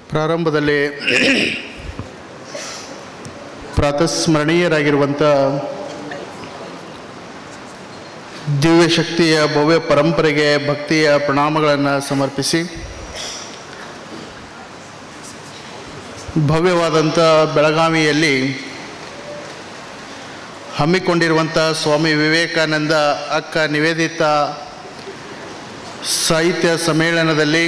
ಪ್ರಾರಂಭದಲ್ಲಿ ಪ್ರಾತಸ್ಮರಣೀಯರಾಗಿರುವಂಥ ದಿವ್ಯ ಶಕ್ತಿಯ ಭವ್ಯ ಪರಂಪರೆಗೆ ಭಕ್ತಿಯ ಪ್ರಣಾಮಗಳನ್ನು ಸಮರ್ಪಿಸಿ ಭವ್ಯವಾದಂಥ ಬೆಳಗಾವಿಯಲ್ಲಿ ಹಮ್ಮಿಕೊಂಡಿರುವಂಥ ಸ್ವಾಮಿ ವಿವೇಕಾನಂದ ಅಕ್ಕ ನಿವೇದಿತ ಸಾಹಿತ್ಯ ಸಮ್ಮೇಳನದಲ್ಲಿ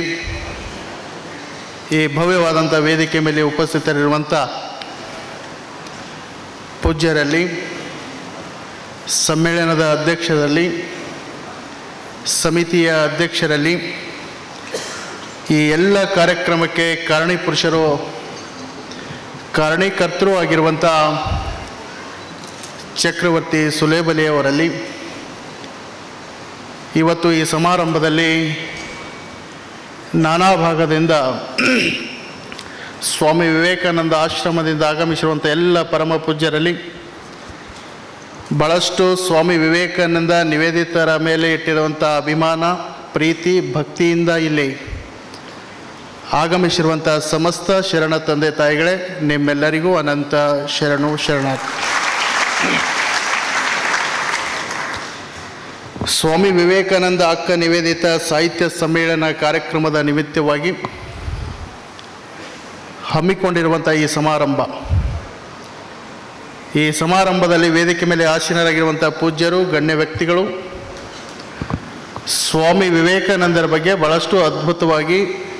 ಈ ಭವ್ಯವಾದಂಥ ವೇದಿಕೆ ಮೇಲೆ ಉಪಸ್ಥಿತರಿರುವಂಥ ಪೂಜ್ಯರಲ್ಲಿ ಸಮ್ಮೇಳನದ ಅಧ್ಯಕ್ಷರಲ್ಲಿ ಸಮಿತಿಯ ಅಧ್ಯಕ್ಷರಲ್ಲಿ ಈ ಎಲ್ಲ ಕಾರ್ಯಕ್ರಮಕ್ಕೆ ಕಾರಣೀಪುರುಷರು ಕಾರಣೀಕರ್ತರು ಆಗಿರುವಂಥ ಚಕ್ರವರ್ತಿ ಸುಲೇಬಲಿ ಅವರಲ್ಲಿ ಇವತ್ತು ಈ ಸಮಾರಂಭದಲ್ಲಿ ನಾನಾ ಭಾಗದಿಂದ ಸ್ವಾಮಿ ವಿವೇಕಾನಂದ ಆಶ್ರಮದಿಂದ ಆಗಮಿಸಿರುವಂಥ ಎಲ್ಲ ಪರಮ ಪೂಜ್ಯರಲ್ಲಿ ಭಾಳಷ್ಟು ಸ್ವಾಮಿ ವಿವೇಕಾನಂದ ನಿವೇದಿತರ ಮೇಲೆ ಇಟ್ಟಿರುವಂಥ ಅಭಿಮಾನ ಪ್ರೀತಿ ಭಕ್ತಿಯಿಂದ ಇಲ್ಲಿ ಆಗಮಿಸಿರುವಂಥ ಸಮಸ್ತ ಶರಣ ತಂದೆ ತಾಯಿಗಳೇ ನಿಮ್ಮೆಲ್ಲರಿಗೂ ಅನಂತ ಶರಣು ಶರಣಾರ್ಥಿ ಸ್ವಾಮಿ ವಿವೇಕಾನಂದ ಅಕ್ಕ ನಿವೇದಿತ ಸಾಹಿತ್ಯ ಸಮ್ಮೇಳನ ಕಾರ್ಯಕ್ರಮದ ನಿಮಿತ್ತವಾಗಿ ಹಮ್ಮಿಕೊಂಡಿರುವಂಥ ಈ ಸಮಾರಂಭ ಈ ಸಮಾರಂಭದಲ್ಲಿ ವೇದಿಕೆ ಮೇಲೆ ಆಸೀನರಾಗಿರುವಂಥ ಪೂಜ್ಯರು ಗಣ್ಯ ವ್ಯಕ್ತಿಗಳು ಸ್ವಾಮಿ ವಿವೇಕಾನಂದರ ಬಗ್ಗೆ ಬಹಳಷ್ಟು ಅದ್ಭುತವಾಗಿ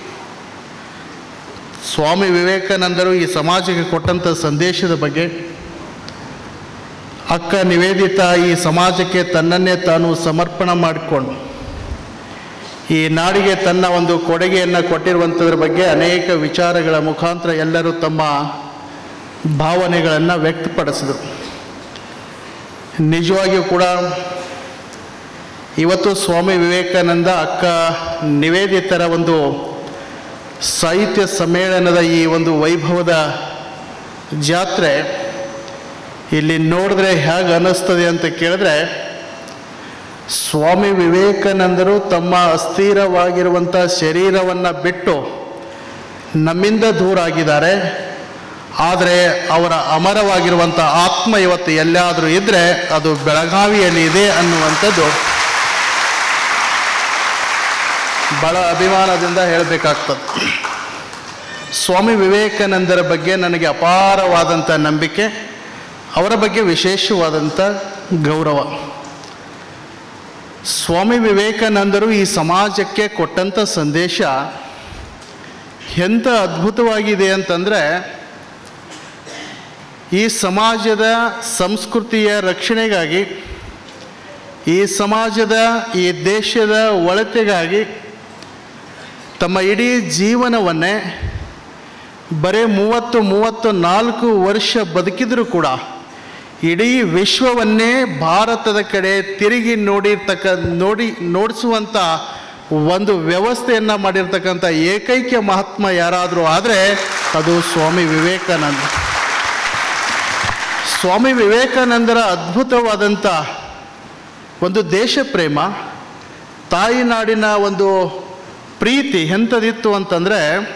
ಸ್ವಾಮಿ ವಿವೇಕಾನಂದರು ಈ ಸಮಾಜಕ್ಕೆ ಕೊಟ್ಟಂಥ ಸಂದೇಶದ ಬಗ್ಗೆ ಅಕ್ಕ ನಿವೇದಿತ ಈ ಸಮಾಜಕ್ಕೆ ತನ್ನನ್ನೇ ತಾನು ಸಮರ್ಪಣ ಮಾಡಿಕೊಂಡು ಈ ನಾಡಿಗೆ ತನ್ನ ಒಂದು ಕೊಡುಗೆಯನ್ನು ಕೊಟ್ಟಿರುವಂಥದ್ರ ಬಗ್ಗೆ ಅನೇಕ ವಿಚಾರಗಳ ಮುಖಾಂತರ ಎಲ್ಲರೂ ತಮ್ಮ ಭಾವನೆಗಳನ್ನು ವ್ಯಕ್ತಪಡಿಸಿದರು ನಿಜವಾಗಿಯೂ ಕೂಡ ಇವತ್ತು ಸ್ವಾಮಿ ವಿವೇಕಾನಂದ ಅಕ್ಕ ನಿವೇದಿತರ ಒಂದು ಸಾಹಿತ್ಯ ಸಮ್ಮೇಳನದ ಈ ಒಂದು ವೈಭವದ ಜಾತ್ರೆ ಇಲ್ಲಿ ನೋಡಿದ್ರೆ ಹೇಗೆ ಅನ್ನಿಸ್ತದೆ ಅಂತ ಕೇಳಿದ್ರೆ ಸ್ವಾಮಿ ವಿವೇಕಾನಂದರು ತಮ್ಮ ಅಸ್ಥಿರವಾಗಿರುವಂಥ ಶರೀರವನ್ನು ಬಿಟ್ಟು ನಮ್ಮಿಂದ ದೂರ ಆಗಿದ್ದಾರೆ ಆದರೆ ಅವರ ಅಮರವಾಗಿರುವಂಥ ಆತ್ಮ ಇವತ್ತು ಎಲ್ಲಾದರೂ ಇದ್ದರೆ ಅದು ಬೆಳಗಾವಿಯಲ್ಲಿ ಇದೆ ಅನ್ನುವಂಥದ್ದು ಬಹಳ ಅಭಿಮಾನದಿಂದ ಹೇಳಬೇಕಾಗ್ತದೆ ಸ್ವಾಮಿ ವಿವೇಕಾನಂದರ ಬಗ್ಗೆ ನನಗೆ ಅಪಾರವಾದಂಥ ನಂಬಿಕೆ ಅವರ ಬಗ್ಗೆ ವಿಶೇಷವಾದಂಥ ಗೌರವ ಸ್ವಾಮಿ ವಿವೇಕಾನಂದರು ಈ ಸಮಾಜಕ್ಕೆ ಕೊಟ್ಟಂಥ ಸಂದೇಶ ಎಂಥ ಅದ್ಭುತವಾಗಿದೆ ಅಂತಂದರೆ ಈ ಸಮಾಜದ ಸಂಸ್ಕೃತಿಯ ರಕ್ಷಣೆಗಾಗಿ ಈ ಸಮಾಜದ ಈ ದೇಶದ ಒಳತೆಗಾಗಿ ತಮ್ಮ ಇಡೀ ಜೀವನವನ್ನೇ ಬರೀ ಮೂವತ್ತು ಮೂವತ್ತು ನಾಲ್ಕು ವರ್ಷ ಬದುಕಿದರೂ ಕೂಡ ಇಡೀ ವಿಶ್ವವನ್ನೇ ಭಾರತದ ಕಡೆ ತಿರುಗಿ ನೋಡಿರ್ತಕ್ಕ ನೋಡಿ ನೋಡಿಸುವಂಥ ಒಂದು ವ್ಯವಸ್ಥೆಯನ್ನು ಮಾಡಿರ್ತಕ್ಕಂಥ ಏಕೈಕ ಮಹಾತ್ಮ ಯಾರಾದರೂ ಆದರೆ ಅದು ಸ್ವಾಮಿ ವಿವೇಕಾನಂದ ಸ್ವಾಮಿ ವಿವೇಕಾನಂದರ ಅದ್ಭುತವಾದಂಥ ಒಂದು ದೇಶ ಪ್ರೇಮ ತಾಯಿನಾಡಿನ ಒಂದು ಪ್ರೀತಿ ಎಂಥದಿತ್ತು ಅಂತಂದರೆ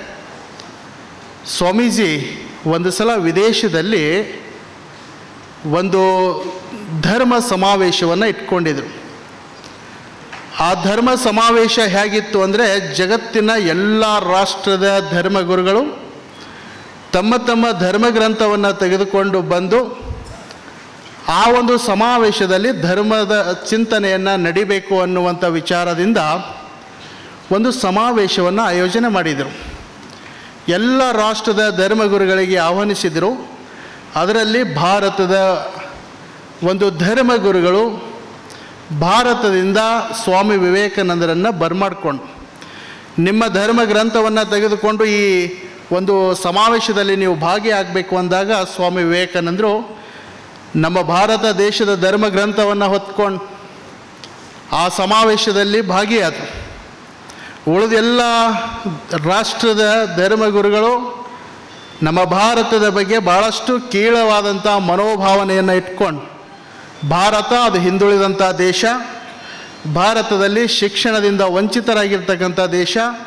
ಸ್ವಾಮೀಜಿ ಒಂದು ಸಲ ವಿದೇಶದಲ್ಲಿ ಒಂದು ಧರ್ಮ ಸಮಾವೇಶವನ್ನು ಇಟ್ಕೊಂಡಿದ್ರು ಆ ಧರ್ಮ ಸಮಾವೇಶ ಹೇಗಿತ್ತು ಅಂದರೆ ಜಗತ್ತಿನ ಎಲ್ಲ ರಾಷ್ಟ್ರದ ಧರ್ಮಗುರುಗಳು ತಮ್ಮ ತಮ್ಮ ಧರ್ಮಗ್ರಂಥವನ್ನು ತೆಗೆದುಕೊಂಡು ಬಂದು ಆ ಒಂದು ಸಮಾವೇಶದಲ್ಲಿ ಧರ್ಮದ ಚಿಂತನೆಯನ್ನು ನಡಿಬೇಕು ಅನ್ನುವಂಥ ವಿಚಾರದಿಂದ ಒಂದು ಸಮಾವೇಶವನ್ನು ಆಯೋಜನೆ ಮಾಡಿದರು ಎಲ್ಲ ರಾಷ್ಟ್ರದ ಧರ್ಮಗುರುಗಳಿಗೆ ಆಹ್ವಾನಿಸಿದರು ಅದರಲ್ಲಿ ಭಾರತದ ಒಂದು ಧರ್ಮಗುರುಗಳು ಭಾರತದಿಂದ ಸ್ವಾಮಿ ವಿವೇಕಾನಂದರನ್ನು ಬರ್ಮಾಡ್ಕೊಂಡು ನಿಮ್ಮ ಧರ್ಮ ಗ್ರಂಥವನ್ನು ತೆಗೆದುಕೊಂಡು ಈ ಒಂದು ಸಮಾವೇಶದಲ್ಲಿ ನೀವು ಭಾಗಿಯಾಗಬೇಕು ಅಂದಾಗ ಸ್ವಾಮಿ ವಿವೇಕಾನಂದರು ನಮ್ಮ ಭಾರತ ದೇಶದ ಧರ್ಮ ಗ್ರಂಥವನ್ನು ಹೊತ್ಕೊಂಡು ಆ ಸಮಾವೇಶದಲ್ಲಿ ಭಾಗಿಯಾದರು ಉಳಿದೆಲ್ಲ ರಾಷ್ಟ್ರದ ಧರ್ಮಗುರುಗಳು ನಮ್ಮ ಭಾರತದ ಬಗ್ಗೆ ಭಾಳಷ್ಟು ಕೀಳವಾದಂಥ ಮನೋಭಾವನೆಯನ್ನು ಇಟ್ಕೊಂಡು ಭಾರತ ಅದು ಹಿಂದುಳಿದಂಥ ದೇಶ ಭಾರತದಲ್ಲಿ ಶಿಕ್ಷಣದಿಂದ ವಂಚಿತರಾಗಿರ್ತಕ್ಕಂಥ ದೇಶ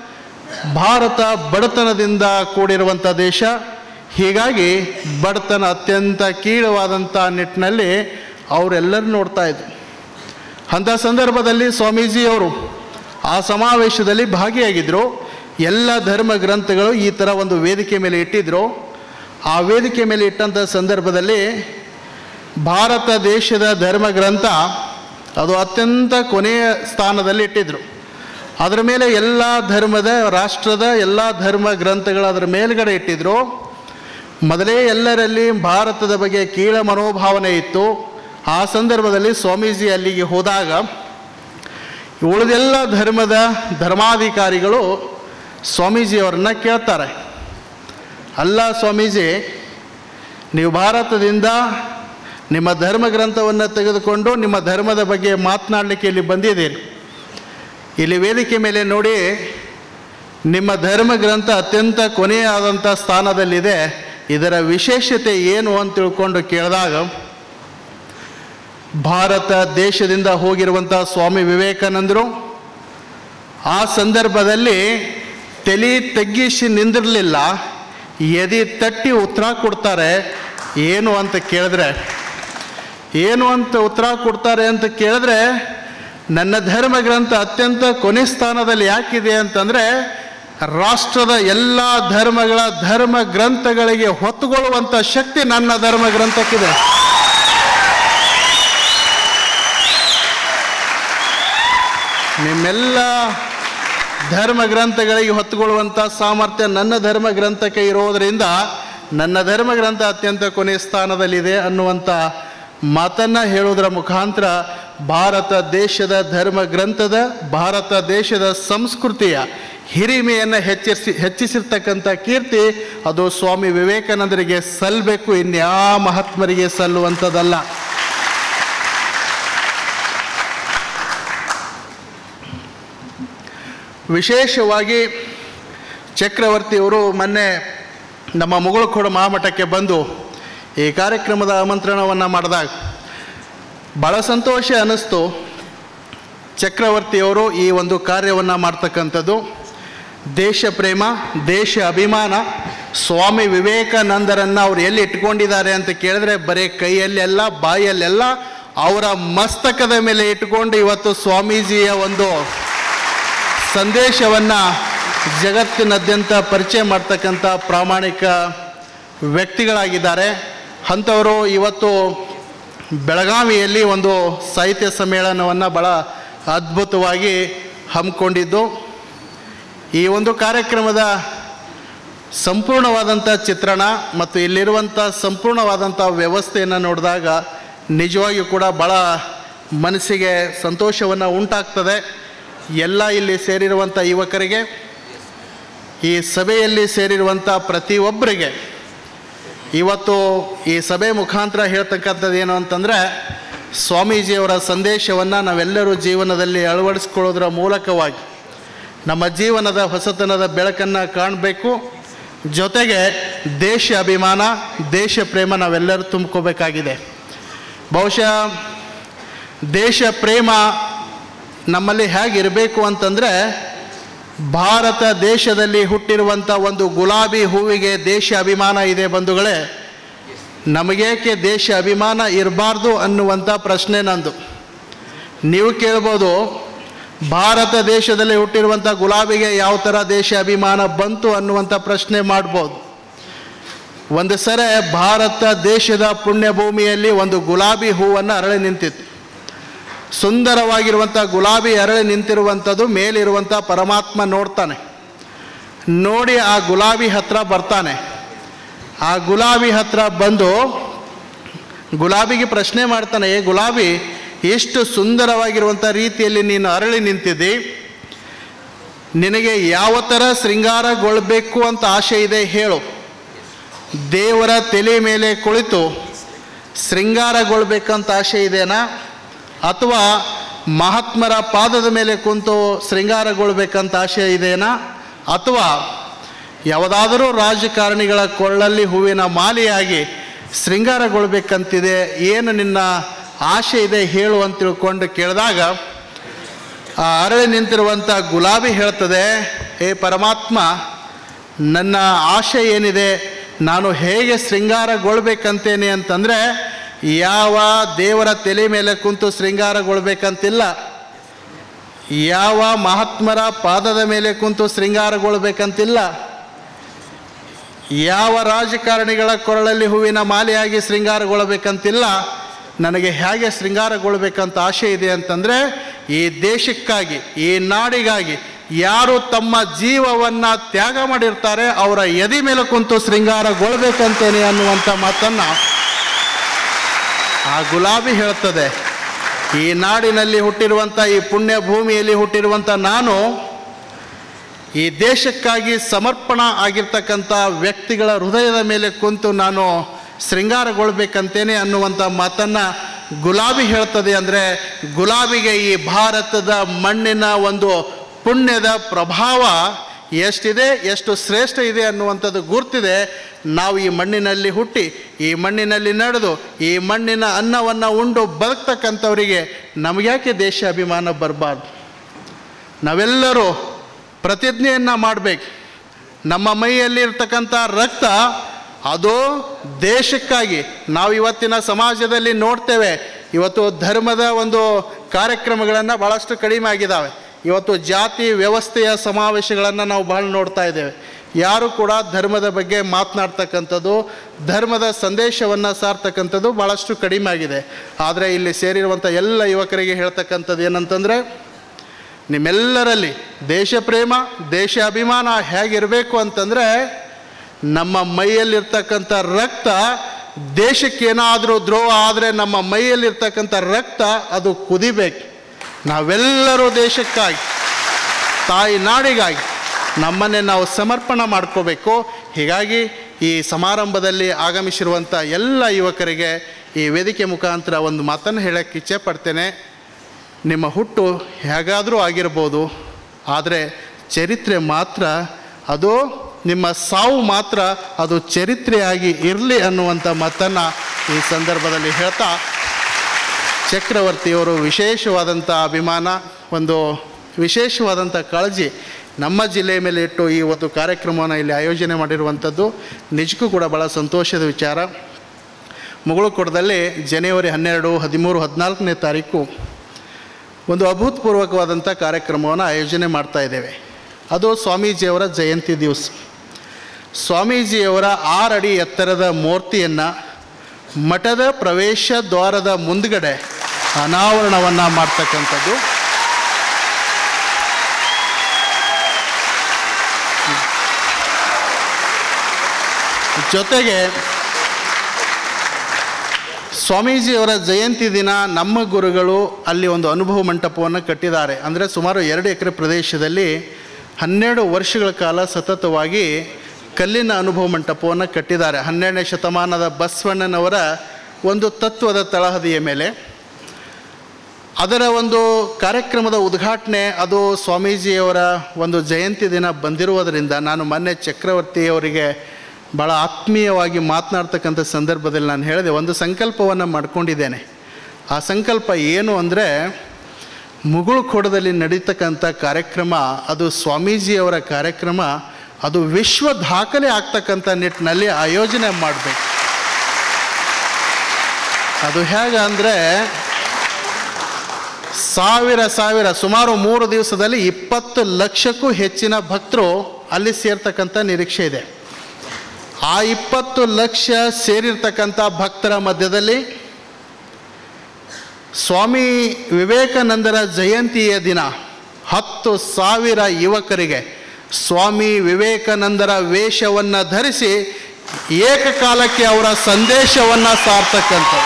ಭಾರತ ಬಡತನದಿಂದ ಕೂಡಿರುವಂಥ ದೇಶ ಹೀಗಾಗಿ ಬಡತನ ಅತ್ಯಂತ ಕೀಳವಾದಂಥ ನಿಟ್ಟಿನಲ್ಲಿ ಅವರೆಲ್ಲರೂ ನೋಡ್ತಾ ಇದ್ರು ಅಂಥ ಸಂದರ್ಭದಲ್ಲಿ ಸ್ವಾಮೀಜಿಯವರು ಆ ಸಮಾವೇಶದಲ್ಲಿ ಭಾಗಿಯಾಗಿದ್ದರು ಎಲ್ಲ ಧರ್ಮ ಗ್ರಂಥಗಳು ಈ ಥರ ಒಂದು ವೇದಿಕೆ ಮೇಲೆ ಇಟ್ಟಿದ್ದರು ಆ ವೇದಿಕೆ ಮೇಲೆ ಇಟ್ಟಂಥ ಸಂದರ್ಭದಲ್ಲಿ ಭಾರತ ದೇಶದ ಧರ್ಮ ಗ್ರಂಥ ಅದು ಅತ್ಯಂತ ಕೊನೆಯ ಸ್ಥಾನದಲ್ಲಿ ಇಟ್ಟಿದ್ದರು ಅದರ ಮೇಲೆ ಎಲ್ಲ ಧರ್ಮದ ರಾಷ್ಟ್ರದ ಎಲ್ಲ ಧರ್ಮ ಗ್ರಂಥಗಳು ಅದರ ಮೇಲ್ಗಡೆ ಇಟ್ಟಿದ್ದರು ಮೊದಲೇ ಎಲ್ಲರಲ್ಲಿ ಭಾರತದ ಬಗ್ಗೆ ಕೀಳ ಮನೋಭಾವನೆ ಇತ್ತು ಆ ಸಂದರ್ಭದಲ್ಲಿ ಸ್ವಾಮೀಜಿ ಅಲ್ಲಿಗೆ ಹೋದಾಗ ಉಳಿದೆಲ್ಲ ಧರ್ಮದ ಧರ್ಮಾಧಿಕಾರಿಗಳು ಸ್ವಾಮೀಜಿಯವರನ್ನ ಕೇಳ್ತಾರೆ ಅಲ್ಲ ಸ್ವಾಮೀಜಿ ನೀವು ಭಾರತದಿಂದ ನಿಮ್ಮ ಧರ್ಮ ಗ್ರಂಥವನ್ನು ತೆಗೆದುಕೊಂಡು ನಿಮ್ಮ ಧರ್ಮದ ಬಗ್ಗೆ ಮಾತನಾಡಲಿಕ್ಕೆ ಇಲ್ಲಿ ಬಂದಿದ್ದೀರಿ ಇಲ್ಲಿ ವೇದಿಕೆ ಮೇಲೆ ನೋಡಿ ನಿಮ್ಮ ಧರ್ಮ ಗ್ರಂಥ ಅತ್ಯಂತ ಕೊನೆಯಾದಂಥ ಸ್ಥಾನದಲ್ಲಿದೆ ಇದರ ವಿಶೇಷತೆ ಏನು ಅಂತ ತಿಳ್ಕೊಂಡು ಕೇಳಿದಾಗ ಭಾರತ ದೇಶದಿಂದ ಹೋಗಿರುವಂಥ ಸ್ವಾಮಿ ವಿವೇಕಾನಂದರು ಆ ಸಂದರ್ಭದಲ್ಲಿ ತಲೆ ತಗ್ಗಿಸಿ ನಿಂದಿರಲಿಲ್ಲ ಎದೆ ತಟ್ಟಿ ಉತ್ತರ ಕೊಡ್ತಾರೆ ಏನು ಅಂತ ಕೇಳಿದ್ರೆ ಏನು ಅಂತ ಉತ್ತರ ಕೊಡ್ತಾರೆ ಅಂತ ಕೇಳಿದ್ರೆ ನನ್ನ ಧರ್ಮ ಗ್ರಂಥ ಅತ್ಯಂತ ಕೊನೆ ಸ್ಥಾನದಲ್ಲಿ ಯಾಕಿದೆ ಅಂತಂದರೆ ರಾಷ್ಟ್ರದ ಎಲ್ಲ ಧರ್ಮಗಳ ಧರ್ಮ ಗ್ರಂಥಗಳಿಗೆ ಹೊತ್ತುಕೊಳ್ಳುವಂಥ ಶಕ್ತಿ ನನ್ನ ಧರ್ಮ ಗ್ರಂಥಕ್ಕಿದೆ ನಿಮ್ಮೆಲ್ಲ ಧರ್ಮ ಗ್ರಂಥಗಳಿಗೆ ಹೊತ್ತುಕೊಳ್ಳುವಂಥ ಸಾಮರ್ಥ್ಯ ನನ್ನ ಧರ್ಮ ಗ್ರಂಥಕ್ಕೆ ಇರೋದರಿಂದ ನನ್ನ ಧರ್ಮ ಗ್ರಂಥ ಅತ್ಯಂತ ಕೊನೆ ಸ್ಥಾನದಲ್ಲಿದೆ ಅನ್ನುವಂಥ ಮಾತನ್ನು ಹೇಳೋದರ ಮುಖಾಂತರ ಭಾರತ ದೇಶದ ಧರ್ಮ ಗ್ರಂಥದ ಭಾರತ ದೇಶದ ಸಂಸ್ಕೃತಿಯ ಹಿರಿಮೆಯನ್ನು ಹೆಚ್ಚಿಸಿ ಹೆಚ್ಚಿಸಿರ್ತಕ್ಕಂಥ ಕೀರ್ತಿ ಅದು ಸ್ವಾಮಿ ವಿವೇಕಾನಂದರಿಗೆ ಸಲ್ಲಬೇಕು ಇನ್ಯಾ ಮಹಾತ್ಮರಿಗೆ ಸಲ್ಲುವಂಥದ್ದಲ್ಲ ವಿಶೇಷವಾಗಿ ಚಕ್ರವರ್ತಿಯವರು ಮೊನ್ನೆ ನಮ್ಮ ಮುಗುಳುಕೋಡು ಮಹಾಮಠಕ್ಕೆ ಬಂದು ಈ ಕಾರ್ಯಕ್ರಮದ ಆಮಂತ್ರಣವನ್ನು ಮಾಡಿದಾಗ ಭಾಳ ಸಂತೋಷ ಅನ್ನಿಸ್ತು ಚಕ್ರವರ್ತಿಯವರು ಈ ಒಂದು ಕಾರ್ಯವನ್ನು ಮಾಡ್ತಕ್ಕಂಥದ್ದು ದೇಶ ಪ್ರೇಮ ದೇಶ ಅಭಿಮಾನ ಸ್ವಾಮಿ ವಿವೇಕಾನಂದರನ್ನು ಅವ್ರು ಎಲ್ಲಿ ಇಟ್ಕೊಂಡಿದ್ದಾರೆ ಅಂತ ಕೇಳಿದ್ರೆ ಬರೀ ಕೈಯಲ್ಲೆಲ್ಲ ಬಾಯಲ್ಲೆಲ್ಲ ಅವರ ಮಸ್ತಕದ ಮೇಲೆ ಇಟ್ಕೊಂಡು ಇವತ್ತು ಸ್ವಾಮೀಜಿಯ ಒಂದು ಸಂದೇಶವನ್ನು ಜಗತ್ತಿನಾದ್ಯಂತ ಪರಿಚಯ ಮಾಡ್ತಕ್ಕಂಥ ಪ್ರಾಮಾಣಿಕ ವ್ಯಕ್ತಿಗಳಾಗಿದ್ದಾರೆ ಅಂಥವರು ಇವತ್ತು ಬೆಳಗಾವಿಯಲ್ಲಿ ಒಂದು ಸಾಹಿತ್ಯ ಸಮ್ಮೇಳನವನ್ನು ಭಾಳ ಅದ್ಭುತವಾಗಿ ಹಮ್ಮಿಕೊಂಡಿದ್ದು ಈ ಒಂದು ಕಾರ್ಯಕ್ರಮದ ಸಂಪೂರ್ಣವಾದಂಥ ಚಿತ್ರಣ ಮತ್ತು ಇಲ್ಲಿರುವಂಥ ಸಂಪೂರ್ಣವಾದಂಥ ವ್ಯವಸ್ಥೆಯನ್ನು ನೋಡಿದಾಗ ನಿಜವಾಗಿಯೂ ಕೂಡ ಭಾಳ ಮನಸ್ಸಿಗೆ ಸಂತೋಷವನ್ನು ಉಂಟಾಗ್ತದೆ ಎಲ್ಲ ಇಲ್ಲಿ ಸೇರಿರುವಂಥ ಯುವಕರಿಗೆ ಈ ಸಭೆಯಲ್ಲಿ ಸೇರಿರುವಂಥ ಪ್ರತಿಯೊಬ್ಬರಿಗೆ ಇವತ್ತು ಈ ಸಭೆ ಮುಖಾಂತರ ಹೇಳ್ತಕ್ಕಂಥದ್ದು ಏನು ಅಂತಂದರೆ ಸ್ವಾಮೀಜಿಯವರ ಸಂದೇಶವನ್ನು ನಾವೆಲ್ಲರೂ ಜೀವನದಲ್ಲಿ ಅಳವಡಿಸ್ಕೊಳ್ಳೋದ್ರ ಮೂಲಕವಾಗಿ ನಮ್ಮ ಜೀವನದ ಹೊಸತನದ ಬೆಳಕನ್ನು ಕಾಣಬೇಕು ಜೊತೆಗೆ ದೇಶ ಅಭಿಮಾನ ದೇಶ ಪ್ರೇಮ ನಾವೆಲ್ಲರೂ ತುಂಬ್ಕೋಬೇಕಾಗಿದೆ ಬಹುಶಃ ದೇಶ ಪ್ರೇಮ ನಮ್ಮಲ್ಲಿ ಹೇಗಿರಬೇಕು ಅಂತಂದರೆ ಭಾರತ ದೇಶದಲ್ಲಿ ಹುಟ್ಟಿರುವಂಥ ಒಂದು ಗುಲಾಬಿ ಹೂವಿಗೆ ದೇಶ ಅಭಿಮಾನ ಇದೆ ಬಂಧುಗಳೇ ನಮಗೇಕೆ ದೇಶ ಅಭಿಮಾನ ಇರಬಾರ್ದು ಅನ್ನುವಂಥ ಪ್ರಶ್ನೆ ನಂದು ನೀವು ಕೇಳ್ಬೋದು ಭಾರತ ದೇಶದಲ್ಲಿ ಹುಟ್ಟಿರುವಂಥ ಗುಲಾಬಿಗೆ ಯಾವ ಥರ ದೇಶ ಅಭಿಮಾನ ಬಂತು ಅನ್ನುವಂಥ ಪ್ರಶ್ನೆ ಮಾಡ್ಬೋದು ಒಂದು ಸರಿ ಭಾರತ ದೇಶದ ಪುಣ್ಯಭೂಮಿಯಲ್ಲಿ ಒಂದು ಗುಲಾಬಿ ಹೂವನ್ನು ಅರಳಿ ನಿಂತಿತ್ತು ಸುಂದರವಾಗಿರುವಂಥ ಗುಲಾಬಿ ಅರಳಿ ನಿಂತಿರುವಂಥದ್ದು ಮೇಲಿರುವಂಥ ಪರಮಾತ್ಮ ನೋಡ್ತಾನೆ ನೋಡಿ ಆ ಗುಲಾಬಿ ಹತ್ರ ಬರ್ತಾನೆ ಆ ಗುಲಾಬಿ ಹತ್ರ ಬಂದು ಗುಲಾಬಿಗೆ ಪ್ರಶ್ನೆ ಮಾಡ್ತಾನೆ ಏ ಗುಲಾಬಿ ಎಷ್ಟು ಸುಂದರವಾಗಿರುವಂಥ ರೀತಿಯಲ್ಲಿ ನೀನು ಅರಳಿ ನಿಂತಿದ್ದಿ ನಿನಗೆ ಯಾವ ಥರ ಶೃಂಗಾರಗೊಳ್ಬೇಕು ಅಂತ ಆಸೆ ಇದೆ ಹೇಳು ದೇವರ ತಲೆ ಮೇಲೆ ಕುಳಿತು ಶೃಂಗಾರಗೊಳ್ಬೇಕಂತ ಆಸೆ ಇದೆನಾ ಅಥವಾ ಮಹಾತ್ಮರ ಪಾದದ ಮೇಲೆ ಕುಂತು ಶೃಂಗಾರಗೊಳ್ಬೇಕಂತ ಆಸೆ ಇದೆನಾ ಅಥವಾ ಯಾವುದಾದರೂ ರಾಜಕಾರಣಿಗಳ ಕೊಳ್ಳಲ್ಲಿ ಹೂವಿನ ಮಾಲೆಯಾಗಿ ಶೃಂಗಾರಗೊಳ್ಬೇಕಂತಿದೆ ಏನು ನಿನ್ನ ಆಸೆ ಇದೆ ಹೇಳು ಅಂತ ತಿಳ್ಕೊಂಡು ಕೇಳಿದಾಗ ಆ ಅರಳಿ ನಿಂತಿರುವಂಥ ಗುಲಾಬಿ ಹೇಳ್ತದೆ ಹೇ ಪರಮಾತ್ಮ ನನ್ನ ಆಶೆ ಏನಿದೆ ನಾನು ಹೇಗೆ ಶೃಂಗಾರಗೊಳ್ಬೇಕಂತೇನೆ ಅಂತಂದರೆ ಯಾವ ದೇವರ ತಲೆ ಮೇಲೆ ಕುಂತು ಶೃಂಗಾರಗೊಳ್ಬೇಕಂತಿಲ್ಲ ಯಾವ ಮಹಾತ್ಮರ ಪಾದದ ಮೇಲೆ ಕುಂತು ಶೃಂಗಾರಗೊಳ್ಬೇಕಂತಿಲ್ಲ ಯಾವ ರಾಜಕಾರಣಿಗಳ ಕೊರಳಲ್ಲಿ ಹೂವಿನ ಮಾಲೆಯಾಗಿ ಶೃಂಗಾರಗೊಳ್ಬೇಕಂತಿಲ್ಲ ನನಗೆ ಹೇಗೆ ಶೃಂಗಾರಗೊಳ್ಬೇಕಂತ ಆಸೆ ಇದೆ ಅಂತಂದರೆ ಈ ದೇಶಕ್ಕಾಗಿ ಈ ನಾಡಿಗಾಗಿ ಯಾರು ತಮ್ಮ ಜೀವವನ್ನು ತ್ಯಾಗ ಮಾಡಿರ್ತಾರೆ ಅವರ ಎದೆ ಮೇಲೆ ಕುಂತು ಶೃಂಗಾರಗೊಳ್ಬೇಕಂತೇನೆ ಅನ್ನುವಂಥ ಮಾತನ್ನು ಆ ಗುಲಾಬಿ ಹೇಳ್ತದೆ ಈ ನಾಡಿನಲ್ಲಿ ಹುಟ್ಟಿರುವಂಥ ಈ ಪುಣ್ಯ ಭೂಮಿಯಲ್ಲಿ ಹುಟ್ಟಿರುವಂಥ ನಾನು ಈ ದೇಶಕ್ಕಾಗಿ ಸಮರ್ಪಣ ಆಗಿರ್ತಕ್ಕಂಥ ವ್ಯಕ್ತಿಗಳ ಹೃದಯದ ಮೇಲೆ ಕುಂತು ನಾನು ಶೃಂಗಾರಗೊಳ್ಬೇಕಂತೇನೆ ಅನ್ನುವಂಥ ಮಾತನ್ನು ಗುಲಾಬಿ ಹೇಳ್ತದೆ ಅಂದರೆ ಗುಲಾಬಿಗೆ ಈ ಭಾರತದ ಮಣ್ಣಿನ ಒಂದು ಪುಣ್ಯದ ಪ್ರಭಾವ ಎಷ್ಟಿದೆ ಎಷ್ಟು ಶ್ರೇಷ್ಠ ಇದೆ ಅನ್ನುವಂಥದ್ದು ಗುರ್ತಿದೆ ನಾವು ಈ ಮಣ್ಣಿನಲ್ಲಿ ಹುಟ್ಟಿ ಈ ಮಣ್ಣಿನಲ್ಲಿ ನಡೆದು ಈ ಮಣ್ಣಿನ ಅನ್ನವನ್ನು ಉಂಡು ಬದುಕ್ತಕ್ಕಂಥವರಿಗೆ ನಮಗ್ಯಾಕೆ ದೇಶ ಅಭಿಮಾನ ಬರಬಾರ್ದು ನಾವೆಲ್ಲರೂ ಪ್ರತಿಜ್ಞೆಯನ್ನು ಮಾಡಬೇಕು ನಮ್ಮ ಮೈಯಲ್ಲಿ ಇರ್ತಕ್ಕಂಥ ರಕ್ತ ಅದು ದೇಶಕ್ಕಾಗಿ ನಾವು ಇವತ್ತಿನ ಸಮಾಜದಲ್ಲಿ ನೋಡ್ತೇವೆ ಇವತ್ತು ಧರ್ಮದ ಒಂದು ಕಾರ್ಯಕ್ರಮಗಳನ್ನು ಭಾಳಷ್ಟು ಕಡಿಮೆ ಆಗಿದ್ದಾವೆ ಇವತ್ತು ಜಾತಿ ವ್ಯವಸ್ಥೆಯ ಸಮಾವೇಶಗಳನ್ನು ನಾವು ಭಾಳ ನೋಡ್ತಾ ಇದ್ದೇವೆ ಯಾರು ಕೂಡ ಧರ್ಮದ ಬಗ್ಗೆ ಮಾತನಾಡ್ತಕ್ಕಂಥದ್ದು ಧರ್ಮದ ಸಂದೇಶವನ್ನು ಸಾರ್ತಕ್ಕಂಥದ್ದು ಭಾಳಷ್ಟು ಕಡಿಮೆ ಆಗಿದೆ ಆದರೆ ಇಲ್ಲಿ ಸೇರಿರುವಂಥ ಎಲ್ಲ ಯುವಕರಿಗೆ ಹೇಳ್ತಕ್ಕಂಥದ್ದು ಏನಂತಂದರೆ ನಿಮ್ಮೆಲ್ಲರಲ್ಲಿ ದೇಶ ಪ್ರೇಮ ದೇಶ ಅಭಿಮಾನ ಹೇಗಿರಬೇಕು ಅಂತಂದರೆ ನಮ್ಮ ಮೈಯಲ್ಲಿರ್ತಕ್ಕಂಥ ರಕ್ತ ದೇಶಕ್ಕೇನಾದರೂ ದ್ರೋಹ ಆದರೆ ನಮ್ಮ ಮೈಯಲ್ಲಿರ್ತಕ್ಕಂಥ ರಕ್ತ ಅದು ಕುದಿಬೇಕು ನಾವೆಲ್ಲರೂ ದೇಶಕ್ಕಾಗಿ ತಾಯಿ ನಾಡಿಗಾಗಿ ನಮ್ಮನ್ನೇ ನಾವು ಸಮರ್ಪಣೆ ಮಾಡ್ಕೋಬೇಕು ಹೀಗಾಗಿ ಈ ಸಮಾರಂಭದಲ್ಲಿ ಆಗಮಿಸಿರುವಂಥ ಎಲ್ಲ ಯುವಕರಿಗೆ ಈ ವೇದಿಕೆ ಮುಖಾಂತರ ಒಂದು ಮಾತನ್ನು ಹೇಳೋಕ್ಕೆ ಇಚ್ಛೆ ಪಡ್ತೇನೆ ನಿಮ್ಮ ಹುಟ್ಟು ಹೇಗಾದರೂ ಆಗಿರ್ಬೋದು ಆದರೆ ಚರಿತ್ರೆ ಮಾತ್ರ ಅದು ನಿಮ್ಮ ಸಾವು ಮಾತ್ರ ಅದು ಚರಿತ್ರೆಯಾಗಿ ಇರಲಿ ಅನ್ನುವಂಥ ಮಾತನ್ನು ಈ ಸಂದರ್ಭದಲ್ಲಿ ಹೇಳ್ತಾ ಚಕ್ರವರ್ತಿಯವರು ವಿಶೇಷವಾದಂಥ ಅಭಿಮಾನ ಒಂದು ವಿಶೇಷವಾದಂಥ ಕಾಳಜಿ ನಮ್ಮ ಜಿಲ್ಲೆಯ ಮೇಲೆ ಇಟ್ಟು ಈ ಒಂದು ಕಾರ್ಯಕ್ರಮವನ್ನು ಇಲ್ಲಿ ಆಯೋಜನೆ ಮಾಡಿರುವಂಥದ್ದು ನಿಜಕ್ಕೂ ಕೂಡ ಭಾಳ ಸಂತೋಷದ ವಿಚಾರ ಮುಗುಳುಕೋಟದಲ್ಲಿ ಜನವರಿ ಹನ್ನೆರಡು ಹದಿಮೂರು ಹದಿನಾಲ್ಕನೇ ತಾರೀಕು ಒಂದು ಅಭೂತಪೂರ್ವಕವಾದಂಥ ಕಾರ್ಯಕ್ರಮವನ್ನು ಆಯೋಜನೆ ಮಾಡ್ತಾ ಇದ್ದೇವೆ ಅದು ಸ್ವಾಮೀಜಿಯವರ ಜಯಂತಿ ದಿವಸ ಸ್ವಾಮೀಜಿಯವರ ಆರಡಿ ಎತ್ತರದ ಮೂರ್ತಿಯನ್ನು ಮಠದ ಪ್ರವೇಶ ದ್ವಾರದ ಮುಂದ್ಗಡೆ ಅನಾವರಣವನ್ನು ಮಾಡ್ತಕ್ಕಂಥದ್ದು ಜೊತೆಗೆ ಸ್ವಾಮೀಜಿಯವರ ಜಯಂತಿ ದಿನ ನಮ್ಮ ಗುರುಗಳು ಅಲ್ಲಿ ಒಂದು ಅನುಭವ ಮಂಟಪವನ್ನು ಕಟ್ಟಿದ್ದಾರೆ ಅಂದರೆ ಸುಮಾರು ಎರಡು ಎಕರೆ ಪ್ರದೇಶದಲ್ಲಿ ಹನ್ನೆರಡು ವರ್ಷಗಳ ಕಾಲ ಸತತವಾಗಿ ಕಲ್ಲಿನ ಅನುಭವ ಮಂಟಪವನ್ನು ಕಟ್ಟಿದ್ದಾರೆ ಹನ್ನೆರಡನೇ ಶತಮಾನದ ಬಸವಣ್ಣನವರ ಒಂದು ತತ್ವದ ತಳಹದಿಯ ಮೇಲೆ ಅದರ ಒಂದು ಕಾರ್ಯಕ್ರಮದ ಉದ್ಘಾಟನೆ ಅದು ಸ್ವಾಮೀಜಿಯವರ ಒಂದು ಜಯಂತಿ ದಿನ ಬಂದಿರುವುದರಿಂದ ನಾನು ಮೊನ್ನೆ ಚಕ್ರವರ್ತಿಯವರಿಗೆ ಭಾಳ ಆತ್ಮೀಯವಾಗಿ ಮಾತನಾಡ್ತಕ್ಕಂಥ ಸಂದರ್ಭದಲ್ಲಿ ನಾನು ಹೇಳಿದೆ ಒಂದು ಸಂಕಲ್ಪವನ್ನು ಮಾಡ್ಕೊಂಡಿದ್ದೇನೆ ಆ ಸಂಕಲ್ಪ ಏನು ಅಂದರೆ ಮುಗುಳುಖೋಡದಲ್ಲಿ ನಡೀತಕ್ಕಂಥ ಕಾರ್ಯಕ್ರಮ ಅದು ಸ್ವಾಮೀಜಿಯವರ ಕಾರ್ಯಕ್ರಮ ಅದು ವಿಶ್ವ ದಾಖಲೆ ಆಗ್ತಕ್ಕಂಥ ನಿಟ್ಟಿನಲ್ಲಿ ಆಯೋಜನೆ ಮಾಡಬೇಕು ಅದು ಹೇಗೆ ಅಂದರೆ ಸಾವಿರ ಸಾವಿರ ಸುಮಾರು ಮೂರು ದಿವಸದಲ್ಲಿ ಇಪ್ಪತ್ತು ಲಕ್ಷಕ್ಕೂ ಹೆಚ್ಚಿನ ಭಕ್ತರು ಅಲ್ಲಿ ಸೇರ್ತಕ್ಕಂಥ ನಿರೀಕ್ಷೆ ಇದೆ ಆ ಇಪ್ಪತ್ತು ಲಕ್ಷ ಸೇರಿರ್ತಕ್ಕಂಥ ಭಕ್ತರ ಮಧ್ಯದಲ್ಲಿ ಸ್ವಾಮಿ ವಿವೇಕಾನಂದರ ಜಯಂತಿಯ ದಿನ ಹತ್ತು ಸಾವಿರ ಯುವಕರಿಗೆ ಸ್ವಾಮಿ ವಿವೇಕಾನಂದರ ವೇಷವನ್ನು ಧರಿಸಿ ಏಕಕಾಲಕ್ಕೆ ಅವರ ಸಂದೇಶವನ್ನು ಸಾರ್ತಕ್ಕಂಥದ್ದು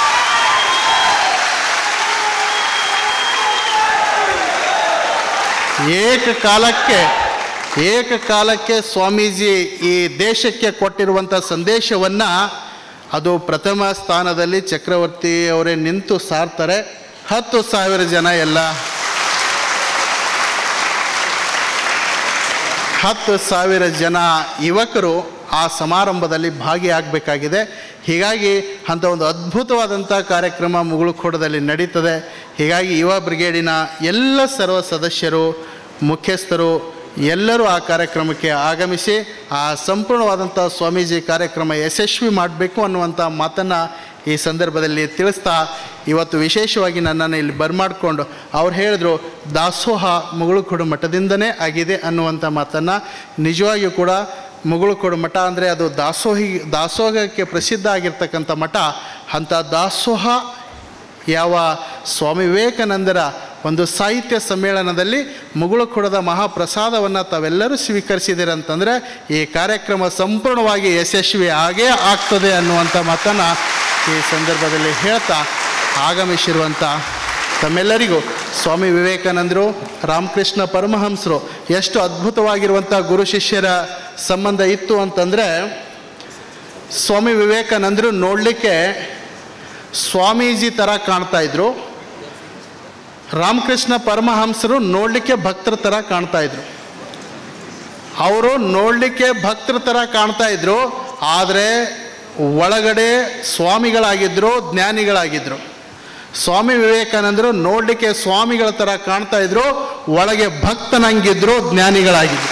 ಏಕಕಾಲಕ್ಕೆ ಏಕಕಾಲಕ್ಕೆ ಸ್ವಾಮೀಜಿ ಈ ದೇಶಕ್ಕೆ ಕೊಟ್ಟಿರುವಂಥ ಸಂದೇಶವನ್ನು ಅದು ಪ್ರಥಮ ಸ್ಥಾನದಲ್ಲಿ ಚಕ್ರವರ್ತಿ ಅವರೇ ನಿಂತು ಸಾರ್ತಾರೆ ಹತ್ತು ಸಾವಿರ ಜನ ಎಲ್ಲ ಹತ್ತು ಸಾವಿರ ಜನ ಯುವಕರು ಆ ಸಮಾರಂಭದಲ್ಲಿ ಭಾಗಿಯಾಗಬೇಕಾಗಿದೆ ಹೀಗಾಗಿ ಅಂಥ ಒಂದು ಅದ್ಭುತವಾದಂಥ ಕಾರ್ಯಕ್ರಮ ಮುಗುಳುಖೋಡದಲ್ಲಿ ನಡೀತದೆ ಹೀಗಾಗಿ ಯುವ ಬ್ರಿಗೇಡಿನ ಎಲ್ಲ ಸರ್ವ ಸದಸ್ಯರು ಮುಖ್ಯಸ್ಥರು ಎಲ್ಲರೂ ಆ ಕಾರ್ಯಕ್ರಮಕ್ಕೆ ಆಗಮಿಸಿ ಆ ಸಂಪೂರ್ಣವಾದಂಥ ಸ್ವಾಮೀಜಿ ಕಾರ್ಯಕ್ರಮ ಯಶಸ್ವಿ ಮಾಡಬೇಕು ಅನ್ನುವಂಥ ಮಾತನ್ನು ಈ ಸಂದರ್ಭದಲ್ಲಿ ತಿಳಿಸ್ತಾ ಇವತ್ತು ವಿಶೇಷವಾಗಿ ನನ್ನನ್ನು ಇಲ್ಲಿ ಬರ್ಮಾಡ್ಕೊಂಡು ಅವ್ರು ಹೇಳಿದ್ರು ದಾಸೋಹ ಮುಗುಳುಕೊಡು ಮಠದಿಂದನೇ ಆಗಿದೆ ಅನ್ನುವಂಥ ಮಾತನ್ನು ನಿಜವಾಗಿಯೂ ಕೂಡ ಮುಗುಳುಕೊಡು ಮಠ ಅಂದರೆ ಅದು ದಾಸೋಹಿ ದಾಸೋಹಕ್ಕೆ ಪ್ರಸಿದ್ಧ ಆಗಿರ್ತಕ್ಕಂಥ ಮಠ ಅಂಥ ದಾಸೋಹ ಯಾವ ಸ್ವಾಮಿ ವಿವೇಕಾನಂದರ ಒಂದು ಸಾಹಿತ್ಯ ಸಮ್ಮೇಳನದಲ್ಲಿ ಮುಗುಳುಕೊಡದ ಮಹಾಪ್ರಸಾದವನ್ನು ತಾವೆಲ್ಲರೂ ಸ್ವೀಕರಿಸಿದಿರಂತಂದರೆ ಈ ಕಾರ್ಯಕ್ರಮ ಸಂಪೂರ್ಣವಾಗಿ ಯಶಸ್ವಿ ಆಗೇ ಆಗ್ತದೆ ಅನ್ನುವಂಥ ಮಾತನ್ನು ಈ ಸಂದರ್ಭದಲ್ಲಿ ಹೇಳ್ತಾ ಆಗಮಿಸಿರುವಂಥ ತಮ್ಮೆಲ್ಲರಿಗೂ ಸ್ವಾಮಿ ವಿವೇಕಾನಂದರು ರಾಮಕೃಷ್ಣ ಪರಮಹಂಸರು ಎಷ್ಟು ಅದ್ಭುತವಾಗಿರುವಂಥ ಗುರು ಶಿಷ್ಯರ ಸಂಬಂಧ ಇತ್ತು ಅಂತಂದರೆ ಸ್ವಾಮಿ ವಿವೇಕಾನಂದರು ನೋಡಲಿಕ್ಕೆ ಸ್ವಾಮೀಜಿ ಥರ ಕಾಣ್ತಾ ಇದ್ರು ರಾಮಕೃಷ್ಣ ಪರಮಹಂಸರು ನೋಡಲಿಕ್ಕೆ ಭಕ್ತರ ಥರ ಕಾಣ್ತಾ ಇದ್ರು ಅವರು ನೋಡಲಿಕ್ಕೆ ಭಕ್ತರ ಥರ ಕಾಣ್ತಾ ಇದ್ರು ಆದರೆ ಒಳಗಡೆ ಸ್ವಾಮಿಗಳಾಗಿದ್ದರು ಜ್ಞಾನಿಗಳಾಗಿದ್ದರು ಸ್ವಾಮಿ ವಿವೇಕಾನಂದರು ನೋಡಲಿಕ್ಕೆ ಸ್ವಾಮಿಗಳ ಥರ ಕಾಣ್ತಾ ಇದ್ರು ಒಳಗೆ ಭಕ್ತನಂಗಿದ್ರು ಜ್ಞಾನಿಗಳಾಗಿದ್ದರು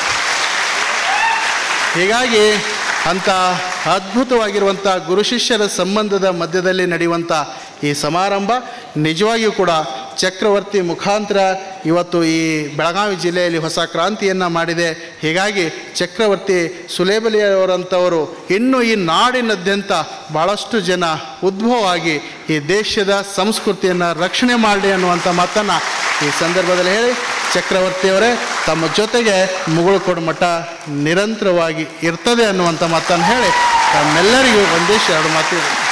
ಹೀಗಾಗಿ ಅಂಥ ಅದ್ಭುತವಾಗಿರುವಂಥ ಗುರು ಶಿಷ್ಯರ ಸಂಬಂಧದ ಮಧ್ಯದಲ್ಲಿ ನಡೆಯುವಂಥ ಈ ಸಮಾರಂಭ ನಿಜವಾಗಿಯೂ ಕೂಡ ಚಕ್ರವರ್ತಿ ಮುಖಾಂತರ ಇವತ್ತು ಈ ಬೆಳಗಾವಿ ಜಿಲ್ಲೆಯಲ್ಲಿ ಹೊಸ ಕ್ರಾಂತಿಯನ್ನು ಮಾಡಿದೆ ಹೀಗಾಗಿ ಚಕ್ರವರ್ತಿ ಸುಲೇಬಲಿಯವರಂಥವರು ಇನ್ನೂ ಈ ನಾಡಿನಾದ್ಯಂತ ಭಾಳಷ್ಟು ಜನ ಉದ್ಭವವಾಗಿ ಈ ದೇಶದ ಸಂಸ್ಕೃತಿಯನ್ನು ರಕ್ಷಣೆ ಮಾಡಲಿ ಅನ್ನುವಂಥ ಮಾತನ್ನು ಈ ಸಂದರ್ಭದಲ್ಲಿ ಹೇಳಿ ಚಕ್ರವರ್ತಿಯವರೇ ತಮ್ಮ ಜೊತೆಗೆ ಮುಗುಳುಕೊಡು ಮಠ ನಿರಂತರವಾಗಿ ಇರ್ತದೆ ಅನ್ನುವಂಥ ಮಾತನ್ನು ಹೇಳಿ ತಮ್ಮೆಲ್ಲರಿಗೂ ಒಂದೇಶ ಎರಡು ಮಾತು